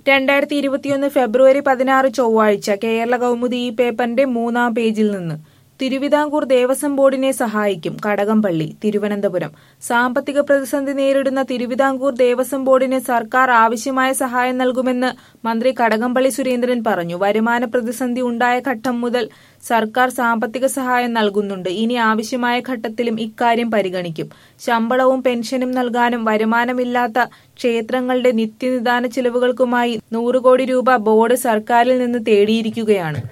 രണ്ടായിരത്തി ഇരുപത്തിയൊന്ന് ഫെബ്രുവരി പതിനാറ് ചൊവ്വാഴ്ച കേരള കൗമുദി ഈ പേപ്പറിന്റെ മൂന്നാം പേജിൽ നിന്ന് തിരുവിതാംകൂർ ദേവസ്വം ബോർഡിനെ സഹായിക്കും കടകംപള്ളി തിരുവനന്തപുരം സാമ്പത്തിക പ്രതിസന്ധി നേരിടുന്ന തിരുവിതാംകൂർ ദേവസ്വം ബോർഡിന് സർക്കാർ ആവശ്യമായ സഹായം നൽകുമെന്ന് മന്ത്രി കടകംപള്ളി സുരേന്ദ്രൻ പറഞ്ഞു വരുമാന പ്രതിസന്ധി ഉണ്ടായ ഘട്ടം മുതൽ സർക്കാർ സാമ്പത്തിക സഹായം നൽകുന്നുണ്ട് ഇനി ആവശ്യമായ ഘട്ടത്തിലും ഇക്കാര്യം പരിഗണിക്കും ശമ്പളവും പെൻഷനും നൽകാനും വരുമാനമില്ലാത്ത ക്ഷേത്രങ്ങളുടെ നിത്യനിദാന ചിലവുകൾക്കുമായി നൂറ് കോടി രൂപ ബോർഡ് സർക്കാരിൽ നിന്ന് തേടിയിരിക്കുകയാണ്